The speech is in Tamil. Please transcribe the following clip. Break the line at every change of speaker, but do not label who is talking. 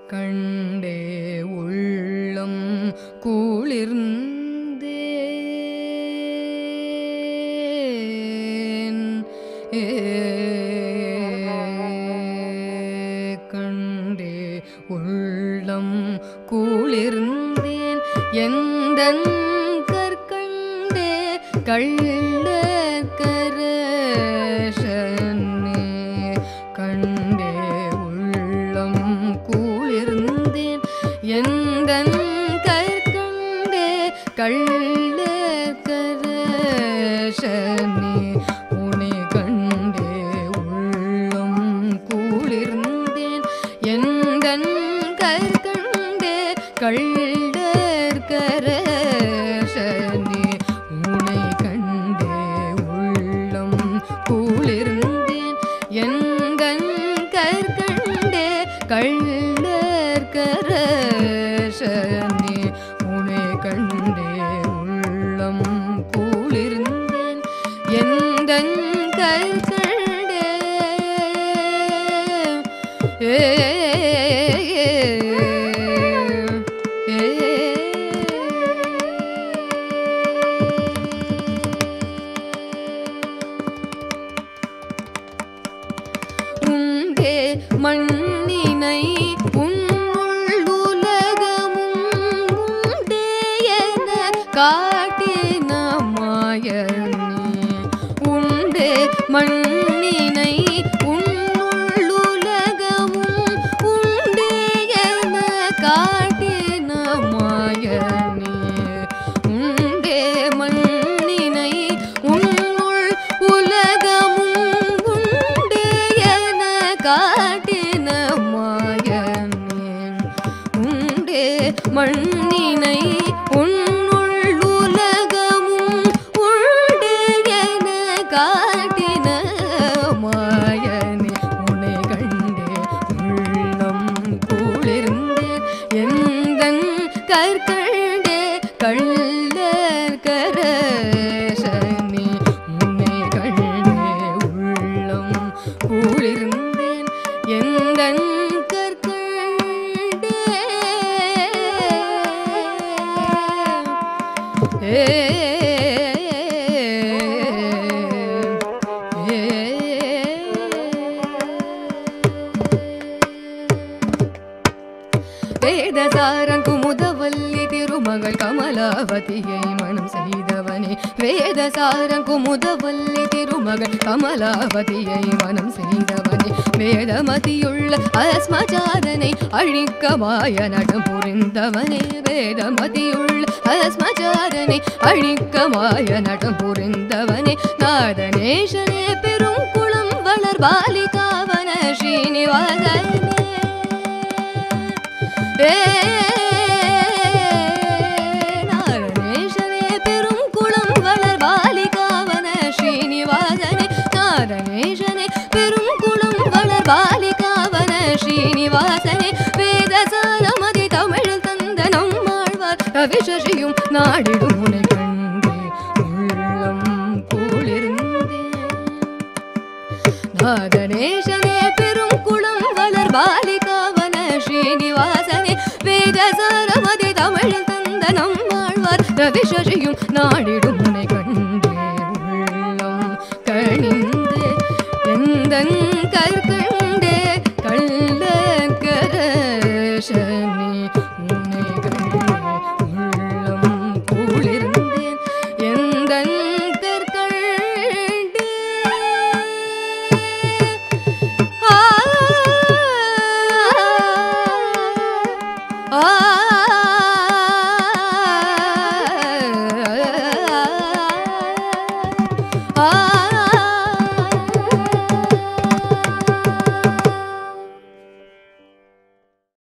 கண்டே உள்ளம் குளிர்ந்தேன் ஏ கண்டே உள்ளம் குளிர்ந்தேன் எந்தன் கற்கண்டே கள்ள கரசனே கண்டே உள்ளம் குளிர்ந்தேன் எந்தன் கற்கண்டே கள்ள கரசனே உனை கண்டே உள்ளம் குளிர்ந்தேன் எந்தன் கற்கண்டே கள்ளர் கரசனே உனை கண்டே உள்ளம் குளிர்ந்தேன் எந்தன் கற்கண்டே கள்ளர் கரசனே உனை கண்டே உள்ளம் குளிர்ந்தேன் எந்தன் கற்கண்டே ஏ உண்டே மண்ணினை உன்னுள்ளுலகமும் உண்டே என காட்டின மாயனே உண்டே மண்ணினை உன்னுள்ளுலகமும் உண்டே என காட்டின மாயனே உண்டே மண்ணினை உன்னுள் உலகமும் உண்டே என காட்டின மாயனே உண்டே மண்ணினை உன்னுள் உலகமும் உண்டே என காட்டின மாயனே உன்னை கண்டே உள்ளம் குளிர்ந்தேன் எந்தன் கற்கண்டே கள்ளர் கரசனே உன்னை கண்டே உள்ளம் குளிர்ந்தேன் எந்தன் கற்கண்டே ஏ வேதசாரன் குமுதவல்லி திருமகள் கமலாவதியை மனம் செய்தவனே வேதசாரன் குமுதவல்லி திருமகள் கமலாவதியை மனம் செய்தவனே வேதமதியுள்ள அஸ்மஜாதனை அழிக்க மாய நடம் புரிந்தவனே வேதமதியுள்ள அஸ்மஜாதனை அழிக்க மாய நடம் புரிந்தவனே நாதனேஷனே பெரும் குளம் வளர் பாலிகாவன ஸ்ரீனிவாசனே நாரணேஷனே பெரும் குளம் வளர் பாலிகாவன ஸ்ரீனிவாசனே நாரணேஷனே பெரும் குளம் வளர் பாலிகாவன ஸ்ரீனிவாசனே வேதசாரமதி தமிழில் தந்த நம்மாழ்வார் ரவிசசியும் நாடிடும் உனை கண்டே உள்ளம் குளிர்ந்தே நாகணேசனே பெரும் குளம் வளர் பாலிகாவன ஸ்ரீனிவாசனே வேதசாரமதி தமிழில் தந்த நம்மாழ்வார் ரவிசசியும் நாடிடும் உனை கண்டே உள்ளம் கணிந்து எந்தன்